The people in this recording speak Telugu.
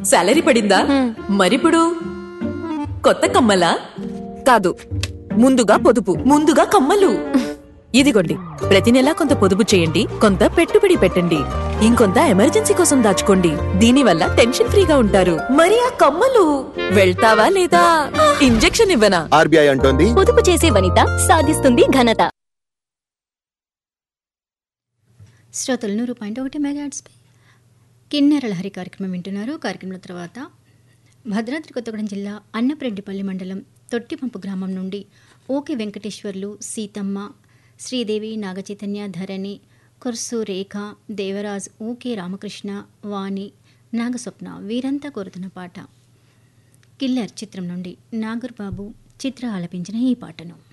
శాలరీ పడిందా మరిప్పుడు కొత్త కమ్మలా కాదు ముందుగా పొదుపు ముందుగా కమ్మలు ఇదిగోండి ప్రతి నెలా కొంత పొదుపు చేయండి కొంత పెట్టుబడి పెట్టండి ఇంకొంత ఎమర్జెన్సీ కోసం దాచుకోండి దీనివల్ల టెన్షన్ ఫ్రీగా ఉంటారు మరి ఆ కమ్మలు వెళ్తావా లేదా ఇంజెక్షన్ ఇవ్వనా ఆర్బీఐ అంటోంది పొదుపు చేసే వనిత సాధిస్తుంది ఘనత శ్రోతలు నూరు పాయింట్ ఒకటి మెగాట్స్పై కిన్నెర లహరి కార్యక్రమం వింటున్నారు కార్యక్రమం తర్వాత భద్రాద్రి కొత్తగూడెం జిల్లా అన్నప్రెడ్డిపల్లి మండలం తొట్టిపంపు గ్రామం నుండి ఓకే వెంకటేశ్వర్లు సీతమ్మ శ్రీదేవి నాగచైతన్య ధరణి కొర్సు రేఖ దేవరాజ్ ఊకే రామకృష్ణ వాణి నాగస్వప్న వీరంతా కోరుతున్న పాట కిల్లర్ చిత్రం నుండి నాగర్ బాబు చిత్ర ఆలపించిన ఈ పాటను